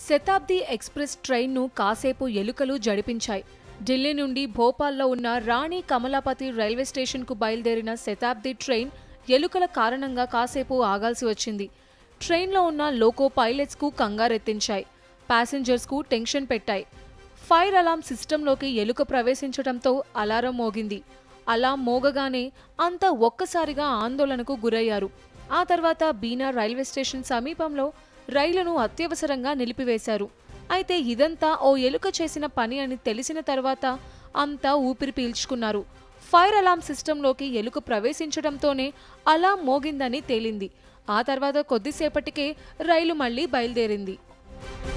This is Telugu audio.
శతాబ్ది ఎక్స్ప్రెస్ ట్రైన్ను కాసేపు ఎలుకలు జడిపించాయి ఢిల్లీ నుండి భోపాల్లో ఉన్న రాణి కమలాపతి రైల్వే స్టేషన్కు బయలుదేరిన శతాబ్ది ట్రైన్ ఎలుకల కారణంగా కాసేపు ఆగాల్సి వచ్చింది ట్రైన్లో ఉన్న లోకో పైలట్స్కు కంగారెత్తించాయి ప్యాసింజర్స్కు టెన్షన్ పెట్టాయి ఫైర్ అలాం సిస్టంలోకి ఎలుక ప్రవేశించడంతో అలారం మోగింది అలాం మోగగానే అంతా ఒక్కసారిగా ఆందోళనకు గురయ్యారు ఆ తర్వాత బీనా రైల్వే స్టేషన్ సమీపంలో రైలును అత్యవసరంగా నిలిపివేశారు అయితే ఇదంతా ఓ ఎలుక చేసిన పని అని తెలిసిన తర్వాత అంతా ఊపిరి పీల్చుకున్నారు ఫైర్ అలాం సిస్టంలోకి ఎలుక ప్రవేశించడంతోనే అలాం మోగిందని తేలింది ఆ తర్వాత కొద్దిసేపటికే రైలు మళ్లీ బయలుదేరింది